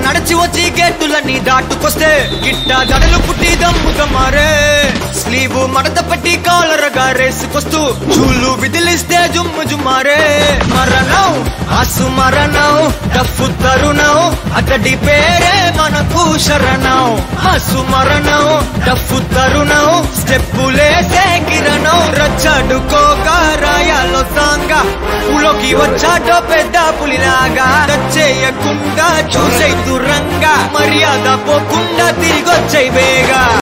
నడిచి వచ్చి గేటులన్నీ దాటుకొస్తే గిట్ట దడలు పుట్టి దమ్ముతమారే స్లీవ్ మడత పెట్టి కాలరగా రేసుకొస్తూ చూలు విదిలిస్తే జుమ్ము జుమ్మారే మరణం ఆసు మరణం డఫు తరుణం అతడి పేరే మనకు శరణం ఆసు మరణం డఫు తరుణం స్టెప్పులేసే కిరణం రచ్చడుకోక రాయాలో సాంగా ఊలోకి వచ్చాటో పెద్ద పులిలాగా చేయకుండా చూసే దూరంగా మర్యాద పోకుండా తిరిగొచ్చే వేగా